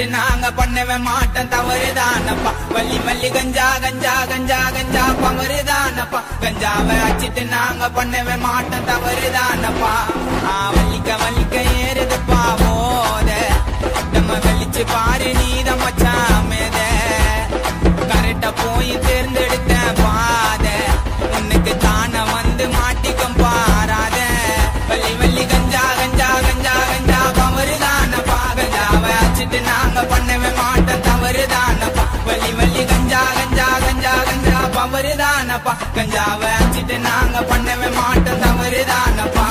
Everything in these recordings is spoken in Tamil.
வச்சுட்டு நாங்க பண்ணவே மாட்டோம் தவறுதானப்பா வள்ளி மல்லி கஞ்சா கஞ்சா கஞ்சா கஞ்சா பவறுதானப்பா கஞ்சாவை வச்சுட்டு நாங்க பண்ணவே மாட்டோம் தவறுதானப்பா ஆ வள்ளிக்க வள்ளிக்க ஏறுதுப்பா போத நம்ம வெளிச்சு பாரு நீத மச்சான் மேத கரெக்டா போய் தேர்ந்தெடுத்த பாத உனக்கு தான வந்து மாட்டிக்கும் பாராத வள்ளி வள்ளி கஞ்சா கஞ்சா கஞ்சா கஞ்சா பவறுதானப்பா கஞ்சாவை வச்சுட்டு நாங்க பண்ணவே மாட்டோம் தவறுதானப்பா வள்ளி வள்ளி கஞ்சா கஞ்சா கஞ்சா கஞ்சா பவறுதானப்பா கஞ்சாவை வச்சுட்டு நாங்க பண்ணவே மாட்டோம் தவறுதானப்பா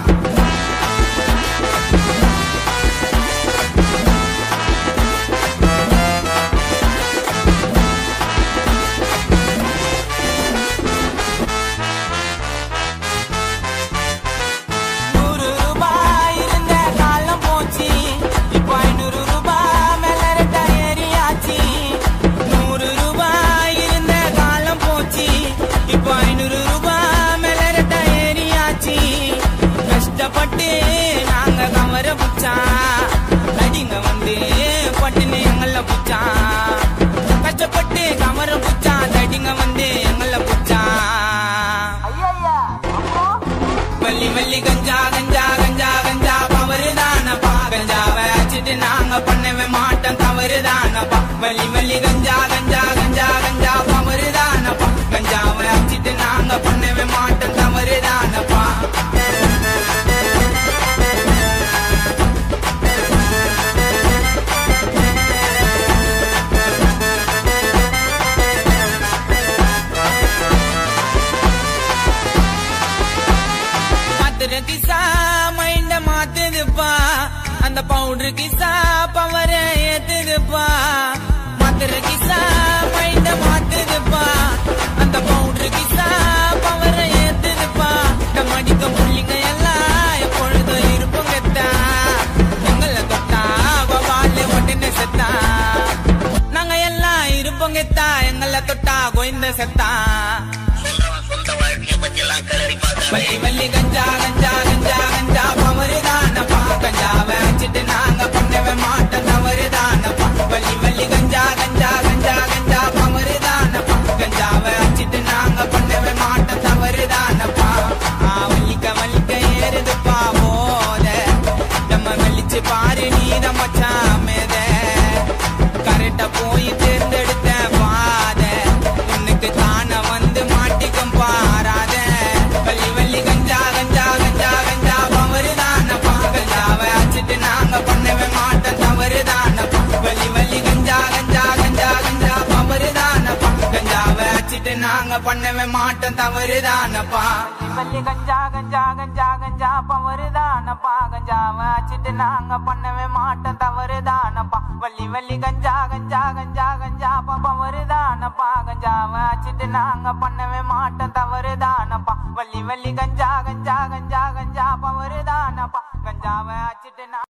நூறு ரூபாய் இருந்த காலம் போச்சு இப்போ ஐநூறு ரூபாய் மேல ரெட்டா ஏறியாச்சு நூறு ரூபாய் இருந்த காலம் போச்சு இப்போ ஐநூறு ரூபாய் மேல ரெட்டா ஏறியாச்சு கஷ்டப்பட்டு நாங்க கவர புச்சா நடிங்க வந்து பட்டுன்னு எங்கள புச்சா கஷ்டப்பட்டு கமர புச்சா தடிங்க வந்து எங்கள புச்சா வள்ளி வள்ளி கஞ்சா கஞ்சா கஞ்சா கஞ்சா பவறுதானப்பா கஞ்சாவை வச்சுட்டு நாங்க பண்ணவே மாட்டோம் தவறுதானப்பா வள்ளி வள்ளி கஞ்சா கஞ்சா கஞ்சா கஞ்சா பவறுதானப்பா கஞ்சாவை வச்சுட்டு நாங்க பண்ணவே மாட்டோம் தவறுதானப்பா மாத்துற கிசா மைண்ட மாத்துதுப்பா அந்த பவுடர் கிசா பவர ஏத்துதுப்பா மாத்துற கிசா மைண்ட மாத்துதுப்பா அந்த பவுடர் கிசா பவர ஏத்துதுப்பா நம்ம அடிக்க புள்ளிங்க எல்லாம் எப்பொழுதும் இருப்போம் கெத்தா எங்களை தொட்டா கோபால உடனே செத்தா நாங்க எல்லாம் இருப்போம் கெத்தா எங்களை தொட்டா கோயந்த செத்தா சொந்த வாழ்க்கைய பத்தி எல்லாம் கிளறி பார்த்தா வள்ளி வள்ளி கஞ்சா கஞ்சா கஞ்சா கஞ்சா பவறுதானப்பா கஞ்சாவை வச்சுட்டு நாங்க பண்ணவே மாட்டோம் தவறுதானப்பா வள்ளி வள்ளி கஞ்சா கஞ்சா கஞ்சா கஞ்சா பவறுதானப்பா கஞ்சாவை வச்சுட்டு நாங்க பண்ணவே மாட்டோம் தவறுதானப்பா ஆ வள்ளிக்க வள்ளிக்க ஏறுதுப்பா போத நம்ம வெளிச்சு பாரு நீத மச்சான் மேத கரெக்டா போய் தேர்ந்தெடுத்த பாத உனக்கு தான வந்து மாட்டிக்கும் பாராத வள்ளி வள்ளி கஞ்சா கஞ்சா கஞ்சா கஞ்சா பவறுதானப்பா கஞ்சாவை வச்சுட்டு நாங்க பண்ணவே மாட்டோம் தவறுதானப்பா வள்ளி வள்ளி கஞ்சா கஞ்சா கஞ்சா கஞ்சா பவறுதானப்பா கஞ்சாவை வச்சுட்டு நாங்க பண்ணவே மாட்டோம் தவறுதானப்பா வள்ளி கஞ்சா கஞ்சா கஞ்சா கஞ்சா பவறுதானப்பா கஞ்சாவை வச்சுட்டு நாங்க பண்ணவே மாட்டோம் தவறுதானப்பா வள்ளி வள்ளி கஞ்சா கஞ்சா கஞ்சா கஞ்சா பவறுதானப்பா கஞ்சாவை வச்சுட்டு நாங்க பண்ணவே மாட்டோம் தவறுதானப்பா வள்ளி வள்ளி கஞ்சா கஞ்சா கஞ்சா கஞ்சா பவறுதானப்பா கஞ்சாவை வச்சுட்டு நான்